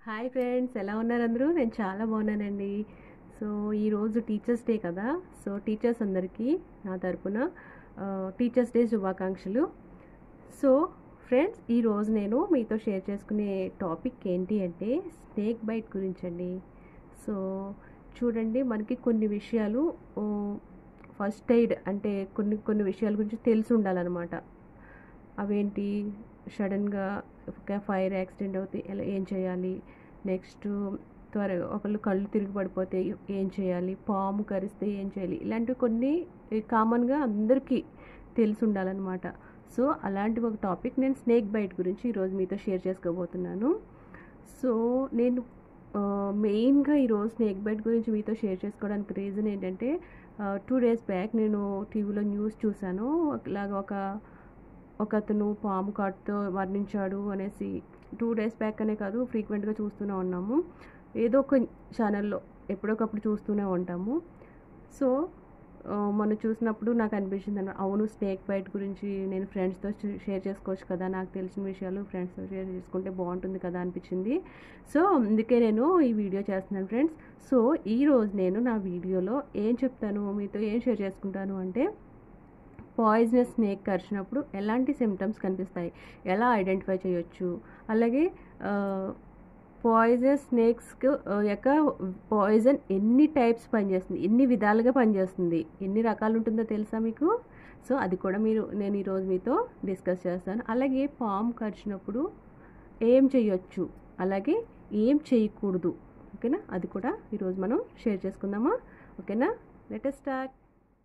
hi friends ఎలా ఉన్నారు అందరూ నేను చాలా బాగున్నానండి సో ఈరోజు టీచర్స్ డే కదా సో టీచర్స్ అందరికీ నా తరపున టీచర్స్ డే శుభాకాంక్షలు సో ఫ్రెండ్స్ ఈరోజు నేను మీతో షేర్ చేసుకునే టాపిక్ ఏంటి అంటే స్నేక్ బైట్ గురించి అండి సో చూడండి మనకి కొన్ని విషయాలు ఫస్ట్ ఎయిడ్ అంటే కొన్ని కొన్ని విషయాల గురించి తెలిసి ఉండాలన్నమాట అవేంటి సడన్గా ఒక ఫైర్ యాక్సిడెంట్ అవుతే ఎలా ఏం చేయాలి నెక్స్ట్ త్వరగా ఒకళ్ళు కళ్ళు తిరిగి పడిపోతే ఏం చేయాలి పాము కరిస్తే ఏం చేయాలి ఇలాంటివి కొన్ని కామన్గా అందరికీ తెలిసి ఉండాలన్నమాట సో అలాంటి ఒక టాపిక్ నేను స్నేక్ బైట్ గురించి ఈరోజు మీతో షేర్ చేసుకోబోతున్నాను సో నేను మెయిన్గా ఈరోజు స్నేక్ బైట్ గురించి మీతో షేర్ చేసుకోవడానికి రీజన్ ఏంటంటే టూ డేస్ బ్యాక్ నేను టీవీలో న్యూస్ చూశాను ఇలాగ ఒక ఒక అతను పాము కాటుతో వర్ణించాడు అనేసి టూ డేస్ బ్యాక్ అనే కాదు ఫ్రీక్వెంట్గా చూస్తూనే ఉన్నాము ఏదో ఒక ఛానల్లో ఎప్పుడొకప్పుడు చూస్తూనే ఉంటాము సో మొన్న చూసినప్పుడు నాకు అనిపించింది అన్న అవును స్నేక్ బైట్ గురించి నేను ఫ్రెండ్స్తో షేర్ చేసుకోవచ్చు కదా నాకు తెలిసిన విషయాలు ఫ్రెండ్స్తో షేర్ చేసుకుంటే బాగుంటుంది కదా అనిపించింది సో అందుకే నేను ఈ వీడియో చేస్తున్నాను ఫ్రెండ్స్ సో ఈరోజు నేను నా వీడియోలో ఏం చెప్తాను మీతో ఏం షేర్ చేసుకుంటాను అంటే పాయిజనస్ స్నేక్ కరిచినప్పుడు ఎలాంటి సిమ్టమ్స్ కనిపిస్తాయి ఎలా ఐడెంటిఫై చేయొచ్చు అలాగే పాయిజనస్ స్నేక్స్ యొక్క పాయిజన్ ఎన్ని టైప్స్ పనిచేస్తుంది ఎన్ని విధాలుగా పనిచేస్తుంది ఎన్ని రకాలు ఉంటుందో తెలుసా మీకు సో అది కూడా మీరు నేను ఈరోజు మీతో డిస్కస్ చేస్తాను అలాగే పాము కరిచినప్పుడు ఏం చేయొచ్చు అలాగే ఏం చేయకూడదు ఓకేనా అది కూడా ఈరోజు మనం షేర్ చేసుకుందామా ఓకేనా లెట్ స్టార్ట్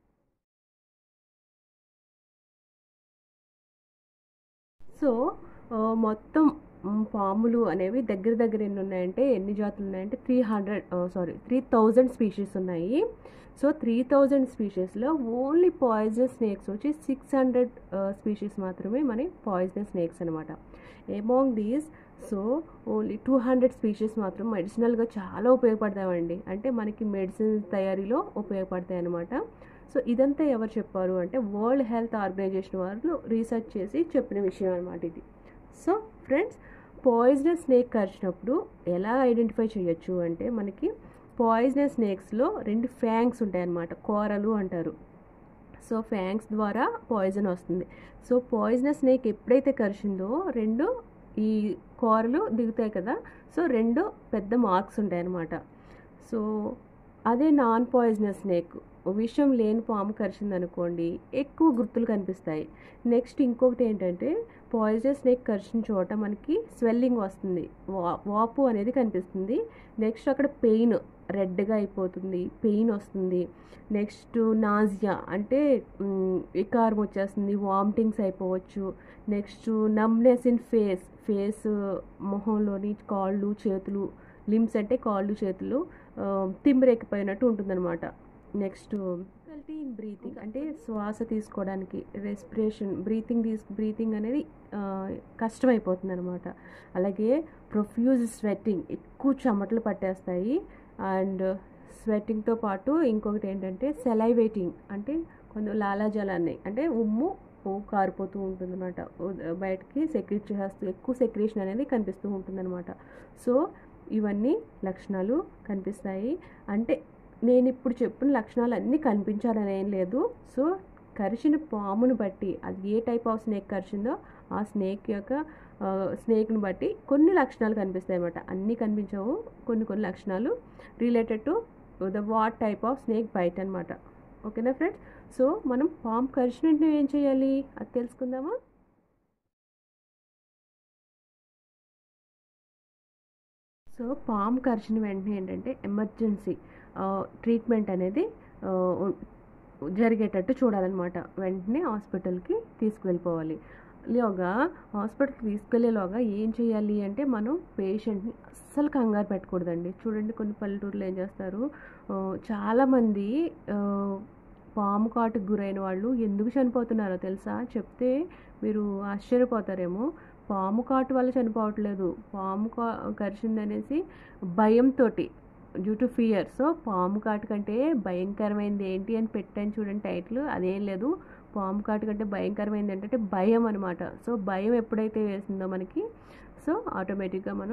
సో మొత్తం పాములు అనేవి దగ్గర దగ్గర ఎన్ని ఉన్నాయంటే ఎన్ని జాతులు ఉన్నాయంటే three hundred sorry three thousand species ఉన్నాయి సో త్రీ థౌజండ్ స్పీషీస్లో ఓన్లీ పాయిజనస్ స్నేక్స్ వచ్చి సిక్స్ హండ్రెడ్ స్పీషీస్ మాత్రమే మన పాయిజనస్ స్నేక్స్ అనమాట among these so only two hundred species మాత్రం మెడిసినల్గా చాలా ఉపయోగపడతాయండి అంటే మనకి మెడిసిన్ తయారీలో ఉపయోగపడతాయి అనమాట సో ఇదంతా ఎవరు చెప్పారు అంటే వరల్డ్ హెల్త్ ఆర్గనైజేషన్ వాళ్ళు రీసెర్చ్ చేసి చెప్పిన విషయం అనమాట ఇది సో ఫ్రెండ్స్ పాయిజనస్ స్నేక్ కరిచినప్పుడు ఎలా ఐడెంటిఫై చేయొచ్చు అంటే మనకి పాయిజనస్ స్నేక్స్లో రెండు ఫ్యాంగ్స్ ఉంటాయన్నమాట కూరలు అంటారు సో ఫ్యాంగ్స్ ద్వారా పాయిజన్ వస్తుంది సో పాయిజనస్ స్నేక్ ఎప్పుడైతే కరిచిందో రెండు ఈ కూరలు దిగుతాయి కదా సో రెండు పెద్ద మార్క్స్ ఉంటాయన్నమాట సో అదే నాన్ పాయిజనస్ స్నేక్ విషం లేని పాము కరిచింది అనుకోండి ఎక్కువ గుర్తులు కనిపిస్తాయి నెక్స్ట్ ఇంకొకటి ఏంటంటే పాయిజనస్ స్నేక్ కరిచిన చోట మనకి స్వెల్లింగ్ వస్తుంది వా వాపు అనేది కనిపిస్తుంది నెక్స్ట్ అక్కడ పెయిన్ రెడ్గా అయిపోతుంది పెయిన్ వస్తుంది నెక్స్ట్ నాజియా అంటే వికారం వచ్చేస్తుంది వామిటింగ్స్ అయిపోవచ్చు next numbness in face face మొహంలోని కాళ్ళు చేతులు లిమ్స్ అంటే కాళ్ళు చేతులు తిమ్మిరెక్కిపోయినట్టు ఉంటుందన్నమాట నెక్స్ట్ డిఫికల్టీ ఇన్ బ్రీతింగ్ అంటే శ్వాస తీసుకోవడానికి రెస్పిరేషన్ బ్రీతింగ్ తీసు బ్రీతింగ్ అనేది కష్టమైపోతుంది అనమాట అలాగే ప్రొఫ్యూజ్ స్వెట్టింగ్ ఎక్కువ చెమటలు పట్టేస్తాయి అండ్ స్వెట్టింగ్తో పాటు ఇంకొకటి ఏంటంటే సెలైవేటింగ్ అంటే కొంచెం లాలాజలాన్ని అంటే ఉమ్ము కారిపోతూ ఉంటుంది అనమాట బయటకి సెక్రెట్ చేస్తూ ఎక్కువ సెక్రేషన్ అనేది కనిపిస్తూ ఉంటుంది అనమాట సో ఇవన్నీ లక్షణాలు కనిపిస్తాయి అంటే నేను ఇప్పుడు చెప్పిన లక్షణాలు అన్నీ కనిపించాలని ఏం లేదు సో కరిచిన పామును బట్టి అది ఏ టైప్ ఆఫ్ స్నేక్ కరిచిందో ఆ స్నేక్ యొక్క స్నేక్ని బట్టి కొన్ని లక్షణాలు కనిపిస్తాయి అన్నమాట అన్నీ కనిపించవు కొన్ని కొన్ని లక్షణాలు related to the what type of snake bite అనమాట ఓకేనా ఫ్రెండ్స్ సో మనం పాము కరిచిన వెంటనే ఏం చేయాలి అది తెలుసుకుందామా సో పాము కరిచిన వెంటనే ఏంటంటే ఎమర్జెన్సీ ట్రీట్మెంట్ అనేది జరిగేటట్టు చూడాలన్నమాట వెంటనే హాస్పిటల్కి తీసుకువెళ్ళిపోవాలి లోగా హాస్పిటల్కి తీసుకెళ్లేలోగా ఏం చేయాలి అంటే మనం పేషెంట్ని అస్సలు కంగారు పెట్టకూడదండి చూడండి కొన్ని పల్లెటూరులో ఏం చేస్తారు చాలామంది పాము కాటుకు గురైన వాళ్ళు ఎందుకు చనిపోతున్నారో తెలుసా చెప్తే మీరు ఆశ్చర్యపోతారేమో పాము కాటు వల్ల చనిపోవట్లేదు పాము కా కరిచిందనేసి భయంతో డ్యూ టు ఫియర్ సో పాము కాటు కంటే భయంకరమైనది ఏంటి అని పెట్టాను చూడండి టైటిల్ అదేం లేదు పాము కాటు కంటే భయంకరమైనది ఏంటంటే భయం అనమాట సో భయం ఎప్పుడైతే వేసిందో మనకి సో ఆటోమేటిక్గా మనం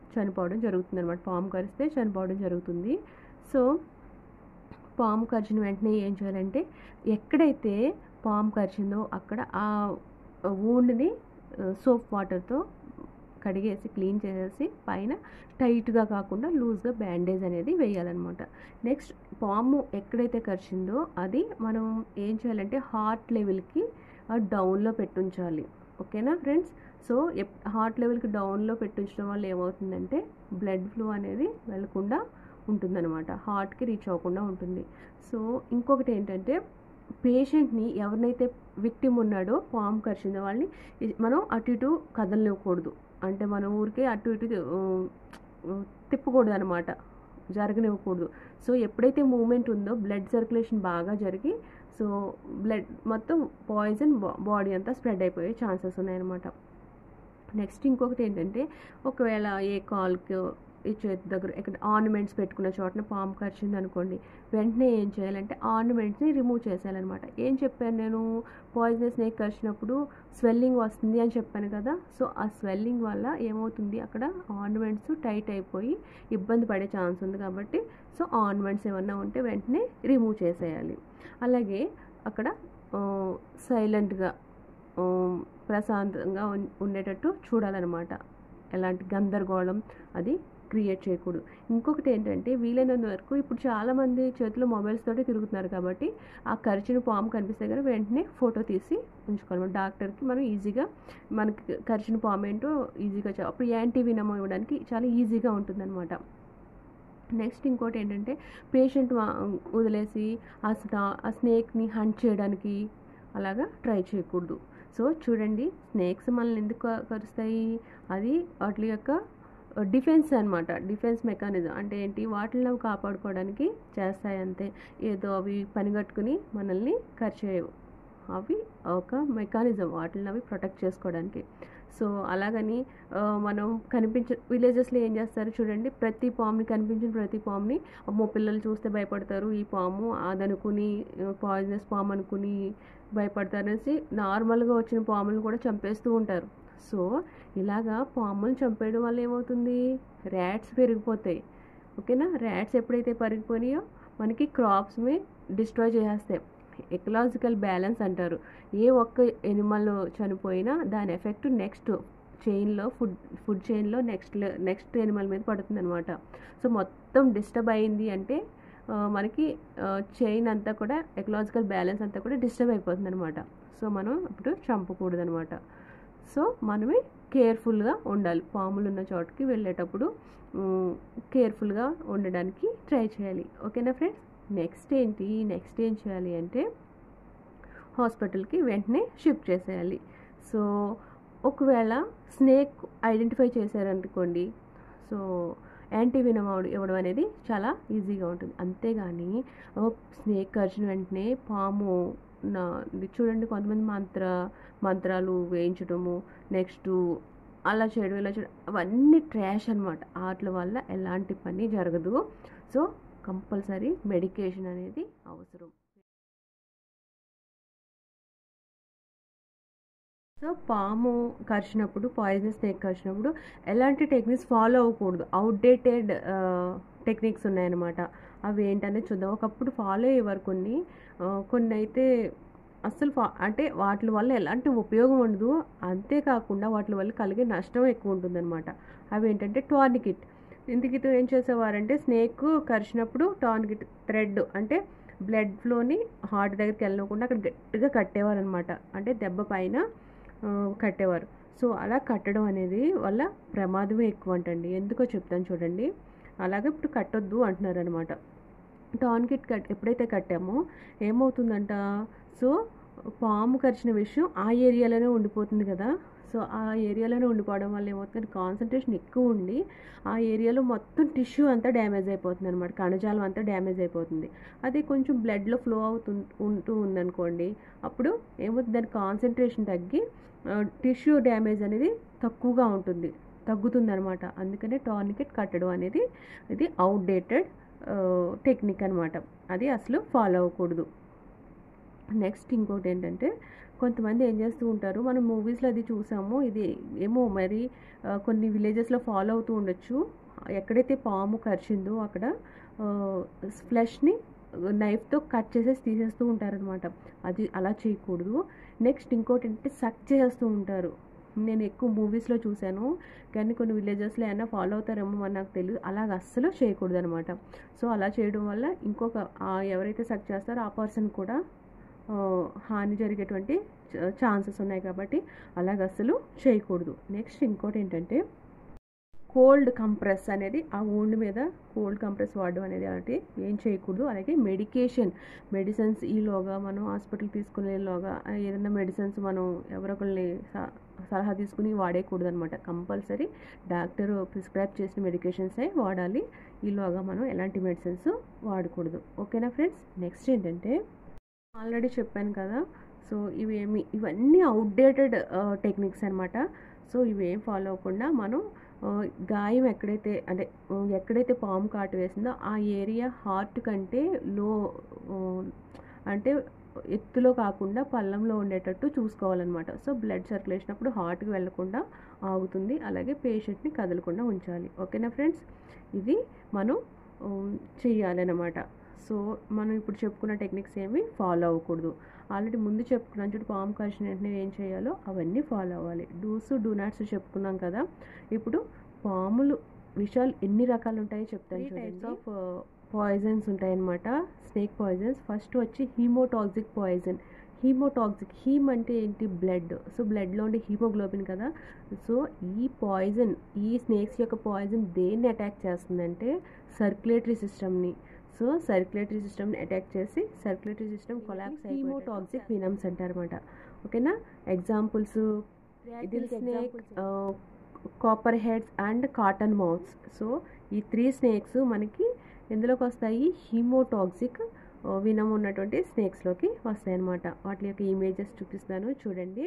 చనిపోవడం జరుగుతుంది అనమాట పాము కరిస్తే చనిపోవడం జరుగుతుంది సో పాము కరిచిన వెంటనే ఏం చేయాలంటే ఎక్కడైతే పాము కరిచిందో అక్కడ ఆ వూండ్ని సోప్ వాటర్తో కడిగేసి క్లీన్ చేసేసి పైన టైట్గా కాకుండా లూజ్గా బ్యాండేజ్ అనేది వేయాలన్నమాట నెక్స్ట్ పాము ఎక్కడైతే కరిచిందో అది మనం ఏం చేయాలంటే హార్ట్ లెవెల్కి డౌన్లో పెట్టుంచాలి ఓకేనా ఫ్రెండ్స్ సో హార్ట్ లెవెల్కి డౌన్లో పెట్టించడం వల్ల ఏమవుతుందంటే బ్లడ్ ఫ్లో అనేది వెళ్లకుండా ఉంటుందన్నమాట హార్ట్కి రీచ్ అవ్వకుండా ఉంటుంది సో ఇంకొకటి ఏంటంటే పేషెంట్ని ఎవరినైతే విక్టిమ్ ఉన్నాడో పాము కరిచిందో వాళ్ళని మనం అటు ఇటు కదలనివ్వకూడదు అంటే మన ఊరికే అటు ఇటు తిప్పకూడదు అనమాట జరగనివ్వకూడదు సో ఎప్పుడైతే మూమెంట్ ఉందో బ్లడ్ సర్క్యులేషన్ బాగా జరిగి సో బ్లడ్ మొత్తం పాయిజన్ బాడీ అంతా స్ప్రెడ్ అయిపోయే ఛాన్సెస్ ఉన్నాయన్నమాట నెక్స్ట్ ఇంకొకటి ఏంటంటే ఒకవేళ ఏ కాల్కి ఈ చేతి దగ్గర ఇక్కడ ఆర్నమెంట్స్ పెట్టుకున్న చోటన పాము కరిచింది అనుకోండి వెంటనే ఏం చేయాలంటే ఆర్నమెంట్స్ని రిమూవ్ చేసేయాలన్నమాట ఏం చెప్పాను నేను పాయిజనస్ స్నేక్ కరిచినప్పుడు స్వెల్లింగ్ వస్తుంది అని చెప్పాను కదా సో ఆ స్వెల్లింగ్ వల్ల ఏమవుతుంది అక్కడ ఆర్నమెంట్స్ టైట్ అయిపోయి ఇబ్బంది పడే ఛాన్స్ ఉంది కాబట్టి సో ఆర్నమెంట్స్ ఏమన్నా ఉంటే వెంటనే రిమూవ్ చేసేయాలి అలాగే అక్కడ సైలెంట్గా ప్రశాంతంగా ఉండేటట్టు చూడాలన్నమాట ఎలాంటి గందరగోళం అది క్రియేట్ చేయకూడదు ఇంకొకటి ఏంటంటే వీలైనంత వరకు ఇప్పుడు చాలామంది చేతిలో మొబైల్స్ తోటి తిరుగుతున్నారు కాబట్టి ఆ కరిచిన పాము కనిపిస్తే కానీ వెంటనే ఫోటో తీసి ఉంచుకోవాలి డాక్టర్కి మనం ఈజీగా మనకి కరిచిన పాము ఏంటో ఈజీగా అప్పుడు యాంటీ వినమో ఇవ్వడానికి చాలా ఈజీగా ఉంటుందన్నమాట నెక్స్ట్ ఇంకోటి ఏంటంటే పేషెంట్ వదిలేసి ఆ స్నా ఆ స్నేక్ని హంట్ చేయడానికి అలాగా ట్రై చేయకూడదు సో చూడండి స్నేక్స్ మనల్ని ఎందుకు కరుస్తాయి అది వాటి యొక్క డిఫెన్స్ అనమాట డిఫెన్స్ మెకానిజం అంటే ఏంటి వాటిని అవి కాపాడుకోవడానికి చేస్తాయి అంతే ఏదో అవి పనిగట్టుకుని మనల్ని కరిచేయవు అవి ఒక మెకానిజం వాటిని అవి ప్రొటెక్ట్ చేసుకోవడానికి సో అలాగని మనం కనిపించ విలేజెస్లో ఏం చేస్తారు చూడండి ప్రతి పాముని కనిపించిన ప్రతి పాముని అమ్మో పిల్లలు చూస్తే భయపడతారు ఈ పాము అదనుకుని పాయిజనస్ పాము అనుకుని భయపడతారు అనేసి నార్మల్గా వచ్చిన పాములను కూడా చంపేస్తూ ఉంటారు సో ఇలాగా పాములను చంపేయడం వల్ల ఏమవుతుంది ర్యాట్స్ పెరిగిపోతాయి ఓకేనా ర్యాట్స్ ఎప్పుడైతే పెరిగిపోయినాయో మనకి క్రాప్స్ని డిస్ట్రాయ్ చేసేస్తాయి ఎకలాజికల్ బ్యాలెన్స్ అంటారు ఏ ఒక్క ఎనిమల్ చనిపోయినా దాని ఎఫెక్ట్ నెక్స్ట్ చైన్లో ఫుడ్ ఫుడ్ చైన్లో నెక్స్ట్ నెక్స్ట్ ఎనిమల్ మీద పడుతుంది అనమాట సో మొత్తం డిస్టర్బ్ అయింది అంటే మనకి చైన్ అంతా కూడా ఎకలాజికల్ బ్యాలెన్స్ అంతా కూడా డిస్టర్బ్ అయిపోతుంది అనమాట సో మనం ఇప్పుడు చంపకూడదు అనమాట సో మనమే కేర్ఫుల్గా ఉండాలి పాములు ఉన్న చోటుకి వెళ్ళేటప్పుడు కేర్ఫుల్గా ఉండడానికి ట్రై చేయాలి ఓకేనా ఫ్రెండ్స్ నెక్స్ట్ ఏంటి నెక్స్ట్ ఏం చేయాలి అంటే హాస్పిటల్కి వెంటనే షిఫ్ట్ చేసేయాలి సో ఒకవేళ స్నేక్ ఐడెంటిఫై చేశారనుకోండి సో యాంటీవినమ్ ఇవ్వడం అనేది చాలా ఈజీగా ఉంటుంది అంతేగాని స్నేక్ కరిచిన వెంటనే పాము నా చూడండి కొంతమంది మంత్ర మంత్రాలు వేయించడము నెక్స్ట్ అలా చేయడం ఇలా చేయడం అవన్నీ ట్రాష్ అనమాట వాటి వల్ల ఎలాంటి పని జరగదు సో కంపల్సరీ మెడికేషన్ అనేది అవసరం సో పాము కరిచినప్పుడు పాయిజన్ స్నేక్ కరిచినప్పుడు ఎలాంటి టెక్నిక్స్ ఫాలో అవ్వకూడదు అవుట్డేటెడ్ టెక్నిక్స్ ఉన్నాయన్నమాట అవి ఏంటనేది చూద్దాం ఒకప్పుడు ఫాలో అయ్యేవారు కొన్ని కొన్ని అయితే అస్సలు ఫా అంటే వాటి వల్ల ఎలాంటి ఉపయోగం ఉండదు అంతేకాకుండా వాటి వల్ల కలిగే నష్టం ఎక్కువ ఉంటుందన్నమాట అవి ఏంటంటే టార్నికిట్ ఇందుకు ఏం చేసేవారంటే స్నేక్ కరిచినప్పుడు టార్నికిట్ థ్రెడ్ అంటే బ్లడ్ ఫ్లోని హార్ట్ దగ్గరికి వెళ్ళకుండా అక్కడ గట్టిగా కట్టేవారు అనమాట అంటే దెబ్బ పైన కట్టేవారు సో అలా కట్టడం అనేది వల్ల ప్రమాదమే ఎక్కువ అంటండి ఎందుకో చెప్తాను చూడండి అలాగే ఇప్పుడు కట్టొద్దు అంటున్నారు అనమాట టాన్కిట్ కట్ ఎప్పుడైతే కట్టామో ఏమవుతుందంట సో పాము కరిచిన విషయం ఆ ఏరియాలోనే ఉండిపోతుంది కదా సో ఆ ఏరియాలోనే ఉండిపోవడం వల్ల ఏమవుతుంది కాన్సన్ట్రేషన్ ఎక్కువ ఉండి ఆ ఏరియాలో మొత్తం టిష్యూ అంతా డ్యామేజ్ అయిపోతుంది అనమాట కణజాలం అంతా డ్యామేజ్ అయిపోతుంది అది కొంచెం బ్లడ్లో ఫ్లో అవుతు ఉంటూ ఉందనుకోండి అప్పుడు ఏమవుతుంది దాని కాన్సన్ట్రేషన్ తగ్గి టిష్యూ డ్యామేజ్ అనేది తక్కువగా ఉంటుంది తగ్గుతుంది అనమాట అందుకనే టార్నికెట్ కట్టడం అనేది ఇది అవుట్డేటెడ్ టెక్నిక్ అనమాట అది అసలు ఫాలో అవ్వకూడదు నెక్స్ట్ ఇంకోటి ఏంటంటే కొంతమంది ఏం చేస్తూ ఉంటారు మనం మూవీస్లో అది చూసాము ఇది ఏమో మరి ఆ, కొన్ని విలేజెస్లో ఫాలో అవుతూ ఉండొచ్చు ఎక్కడైతే పాము కరిచిందో అక్కడ ఫ్లెష్ని నైఫ్తో కట్ చేసేసి తీసేస్తూ ఉంటారనమాట అది అలా చేయకూడదు నెక్స్ట్ ఇంకోటి ఏంటంటే సక్ చేస్తూ ఉంటారు నేను ఎక్కువ మూవీస్లో చూశాను కానీ కొన్ని విలేజెస్లో ఏమైనా ఫాలో అవుతారేమో మరి నాకు తెలియదు అలాగ అస్సలు చేయకూడదు అనమాట సో అలా చేయడం వల్ల ఇంకొక ఆ ఎవరైతే సక్ చేస్తారో ఆ పర్సన్ కూడా ఆ, హాని జరిగేటువంటి ఛాన్సెస్ ఉన్నాయి కాబట్టి అలాగ అస్సలు చేయకూడదు నెక్స్ట్ ఇంకోటి ఏంటంటే కోల్డ్ కంప్రెస్ అనేది ఆ wound మీద కోల్డ్ కంప్రెస్ వాడడం అనేది అలాంటి ఏం చేయకూడదు అలాగే మెడికేషన్ మెడిసిన్స్ ఈలోగా మనం హాస్పిటల్ తీసుకునేలోగా ఆ, ఏదైనా మెడిసిన్స్ మనం ఎవరొకరిని స- సలహా తీసుకుని వాడేయకూడదు అనమాట కంపల్సరీ డాక్టర్ ప్రిస్క్రైబ్ చేసిన మెడికేషన్సే వాడాలి ఈలోగా మనం ఎలాంటి మెడిసిన్స్ వాడకూడదు ఓకేనా ఫ్రెండ్స్ నెక్స్ట్ ఏంటంటే ఆల్రెడీ చెప్పాను కదా సో ఇవేమి ఇవన్నీ అవుట్డేటెడ్ టెక్నిక్స్ అనమాట సో ఇవేం ఫాలో అవ్వకుండా మనం ఆ, గాయం ఎక్కడైతే అంటే ఆ, ఎక్కడైతే పాము కాటు వేసిందో ఆ ఏరియా హార్ట్ కంటే లో ఆ, అంటే ఎత్తులో కాకుండా పల్లంలో ఉండేటట్టు చూసుకోవాలన్నమాట సో బ్లడ్ సర్క్యులేషన్ అప్పుడు హార్ట్కి వెళ్లకుండా ఆగుతుంది అలాగే పేషెంట్ని కదలకుండా ఉంచాలి ఓకేనా ఫ్రెండ్స్ ఇది మనం ఉమ్, చెయ్యాలన్నమాట సో మనం ఇప్పుడు చెప్పుకున్న టెక్నిక్స్ ఏమి ఫాలో అవ్వకూడదు ఆల్రెడీ ముందు చెప్పుకున్నాం చూడు పాము కరిచిన వెంటనే ఏం చేయాలో అవన్నీ ఫాలో అవ్వాలి డూస్ డూ నాట్స్ చెప్పుకున్నాం కదా ఇప్పుడు పాములు విషయాలు ఎన్ని రకాలు ఉంటాయో చెప్తాను టైప్స్ ఆఫ్ పాయిజన్స్ ఉంటాయన్నమాట స్నేక్ పాయిజన్స్ ఫస్ట్ వచ్చి హీమోటాక్సిక్ పాయిజన్ హీమోటాక్సిక్ హీమ్ అంటే ఏంటి బ్లడ్ సో బ్లడ్లో ఉండే హీమోగ్లోబిన్ కదా సో ఈ పాయిజన్ ఈ స్నేక్స్ యొక్క పాయిజన్ దేన్ని అటాక్ చేస్తుందంటే సర్క్యులేటరీ సిస్టమ్ని సో సర్క్యులేటరీ సిస్టమ్ని అటాక్ చేసి circulatory system collapse haemotoxic venoms అంటారన్నమాట ఓకేనా ఎగ్జాంపుల్స్ ఇది snake copper heads and cotton mouths so ఈ త్రీ స్నేక్స్ మనకి ఎందులోకి వస్తాయి హీమోటాక్సిక్ వినం ఉన్నటువంటి స్నేక్స్లోకి వస్తాయి అన్నమాట వాటి యొక్క ఇమేజెస్ చూపిస్తాను చూడండి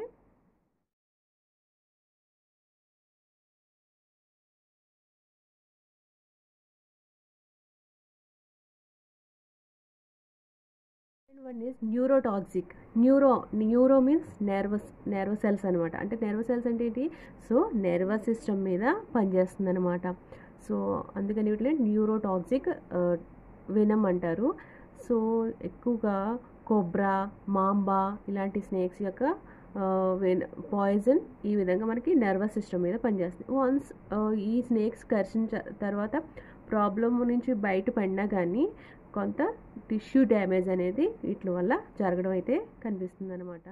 one is neurotoxic neuro neuro means nervous nerve cells అనమాట అంటే నర్వ్ సెల్స్ అంటే ఏంటి సో నర్వస్ సిస్టమ్ మీద పనిచేస్తుంది అనమాట సో అందుకని వీటిని న్యూరోటాక్సిక్ వినం అంటారు సో ఎక్కువగా కొబ్రా మాంబా ఇలాంటి స్నేక్స్ యొక్క పాయిజన్ ఈ విధంగా మనకి నర్వస్ సిస్టమ్ మీద పనిచేస్తుంది వన్స్ ఈ స్నేక్స్ కరిచిన తర్వాత ప్రాబ్లమ్ నుంచి బయటపడినా కానీ కొంత టిష్యూ డ్యామేజ్ అనేది వీటి వల్ల జరగడం అయితే కనిపిస్తుంది అనమాట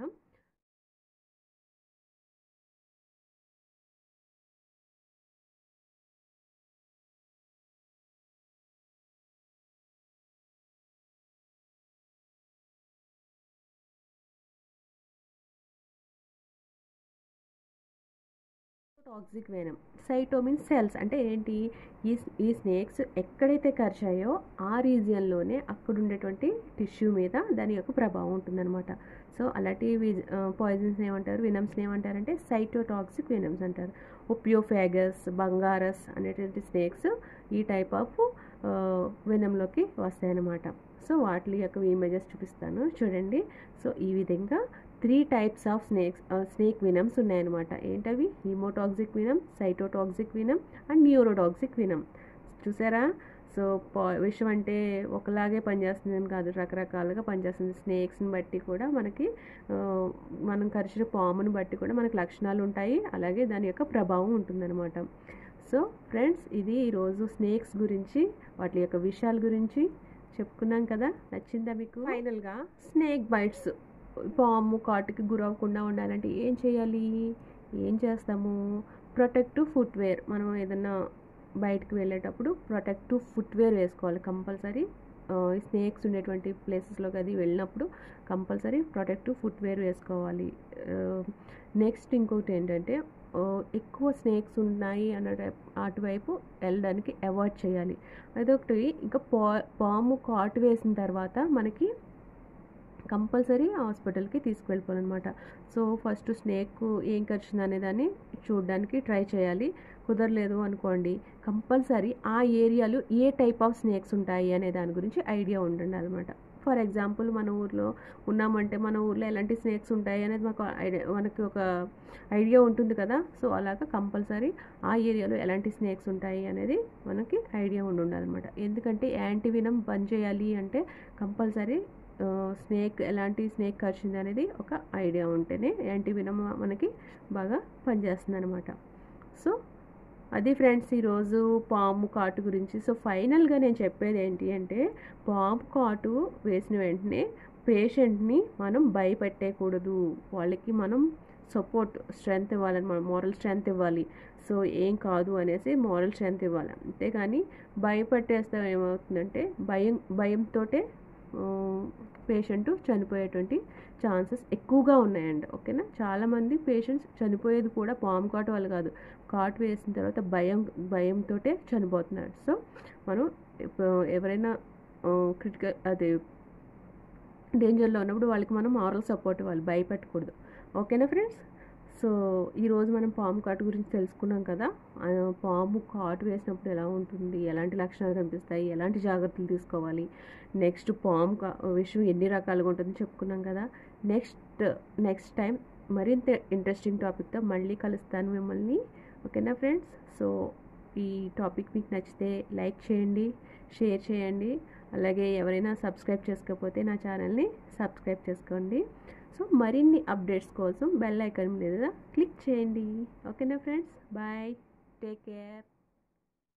టాక్సిక్ వేనం సైటోమిన్ సెల్స్ అంటే ఏంటి ఈ ఈ స్నేక్స్ ఎక్కడైతే కరిచాయో ఆ రీజియన్లోనే అక్కడ ఉండేటువంటి టిష్యూ మీద దాని యొక్క ప్రభావం ఉంటుందన్నమాట సో అలాంటి పాయిజన్స్ ఏమంటారు వినమ్స్ని ఏమంటారంటే సైటోటాక్సిక్ వినమ్స్ అంటారు ఒపియోఫాగస్ బంగారస్ అనేటువంటి స్నేక్స్ ఈ టైప్ ఆఫ్ వినంలోకి వస్తాయన్నమాట సో వాటి యొక్క ఇమేజెస్ చూపిస్తాను చూడండి సో ఈ విధంగా three types of snakes snake venoms ఉన్నాయన్నమాట ఏంటవి హీమోటాక్సిక్ వినం సైటోటాక్సిక్ వినం అండ్ న్యూరోటాక్సిక్ వినం చూసారా సో పా విషం అంటే ఒకలాగే పనిచేస్తుందని కాదు రకరకాలుగా పనిచేస్తుంది స్నేక్స్ని బట్టి కూడా మనకి మనం కరిచిన పాముని బట్టి కూడా మనకి లక్షణాలు ఉంటాయి అలాగే దాని యొక్క ప్రభావం ఉంటుందన్నమాట సో ఫ్రెండ్స్ ఇది ఈరోజు స్నేక్స్ గురించి వాటి యొక్క విషయాల గురించి చెప్పుకున్నాం కదా నచ్చిందా మీకు ఫైనల్గా స్నేక్ బైట్స్ పాము కాటుకి గురవ్వకుండా ఉండాలంటే ఏం చేయాలి ఏం చేస్తాము ప్రొటెక్టివ్ ఫుట్వేర్ మనం ఏదన్నా బయటకు వెళ్ళేటప్పుడు ప్రొటెక్టివ్ ఫుట్వేర్ వేసుకోవాలి కంపల్సరీ స్నేక్స్ ఉండేటువంటి ప్లేసెస్లోకి అది వెళ్ళినప్పుడు కంపల్సరీ ప్రొటెక్టివ్ ఫుట్వేర్ వేసుకోవాలి నెక్స్ట్ ఇంకొకటి ఏంటంటే ఎక్కువ స్నేక్స్ ఉన్నాయి అన్న అటువైపు వెళ్ళడానికి అవాయిడ్ చేయాలి అదొకటి ఇంకా పా పాము కాటు వేసిన తర్వాత మనకి కంపల్సరీ హాస్పిటల్కి తీసుకువెళ్ళిపోవాలన్నమాట సో ఫస్ట్ స్నేక్ ఏం కరిచింది అనే దాన్ని చూడడానికి ట్రై చేయాలి కుదరలేదు అనుకోండి కంపల్సరీ ఆ ఏరియాలో ఏ టైప్ ఆఫ్ స్నేక్స్ ఉంటాయి అనే దాని గురించి ఐడియా ఉండాలి అనమాట ఫర్ ఎగ్జాంపుల్ మన ఊర్లో ఉన్నామంటే మన ఊర్లో ఎలాంటి స్నేక్స్ ఉంటాయి అనేది మాకు ఐడియా మనకి ఒక ఐడియా ఉంటుంది కదా సో అలాగా కంపల్సరీ ఆ ఏరియాలో ఎలాంటి స్నేక్స్ ఉంటాయి అనేది మనకి ఐడియా ఉండి ఉండాలన్నమాట ఎందుకంటే యాంటీవినం బంద్ చేయాలి అంటే కంపల్సరీ స్నేక్ ఎలాంటి స్నేక్ కరిచింది అనేది ఒక ఐడియా ఉంటేనే యాంటీవినం మనకి బాగా పనిచేస్తుంది అనమాట సో అది ఫ్రెండ్స్ ఈరోజు పాము కాటు గురించి సో ఫైనల్గా నేను చెప్పేది ఏంటి అంటే పాము కాటు వేసిన వెంటనే పేషెంట్ని మనం భయపెట్టేయకూడదు వాళ్ళకి మనం సపోర్ట్ స్ట్రెంగ్త్ ఇవ్వాలని మనం మోరల్ స్ట్రెంగ్త్ ఇవ్వాలి సో ఏం కాదు అనేసి మోరల్ స్ట్రెంగ్త్ ఇవ్వాలి అంతేగాని భయపెట్టేస్తే ఏమవుతుందంటే భయం భయంతోటే పేషెంట్ చనిపోయేటువంటి ఛాన్సెస్ ఎక్కువగా ఉన్నాయండి ఓకేనా చాలామంది పేషెంట్స్ చనిపోయేది కూడా పాము కాటు వల్ల కాదు కాటు వేసిన తర్వాత భయం భయంతో చనిపోతున్నారు సో మనం ఎవరైనా క్రిటికల్ అదే డేంజర్లో ఉన్నప్పుడు వాళ్ళకి మనం మారల్ సపోర్ట్ ఇవ్వాలి భయపెట్టకూడదు ఓకేనా ఫ్రెండ్స్ సో ఈరోజు మనం పాము కాటు గురించి తెలుసుకున్నాం కదా పాము కాటు వేసినప్పుడు ఎలా ఉంటుంది ఎలాంటి లక్షణాలు కనిపిస్తాయి ఎలాంటి జాగ్రత్తలు తీసుకోవాలి నెక్స్ట్ పాము విషయం ఎన్ని రకాలుగా ఉంటుందో చెప్పుకున్నాం కదా నెక్స్ట్ నెక్స్ట్ టైం మరింత ఇంట్రెస్టింగ్ టాపిక్తో మళ్ళీ కలుస్తాను మిమ్మల్ని ఓకేనా ఫ్రెండ్స్ సో ఈ టాపిక్ మీకు నచ్చితే లైక్ చేయండి షేర్ చేయండి అలాగే ఎవరైనా సబ్స్క్రైబ్ చేసుకోకపోతే నా ఛానల్ని సబ్స్క్రైబ్ చేసుకోండి సో మరిన్ని అప్డేట్స్ కోసం బెల్ ఐకాన్ మీద క్లిక్ చేయండి ఓకేనా ఫ్రెండ్స్ బాయ్ టేక్ కేర్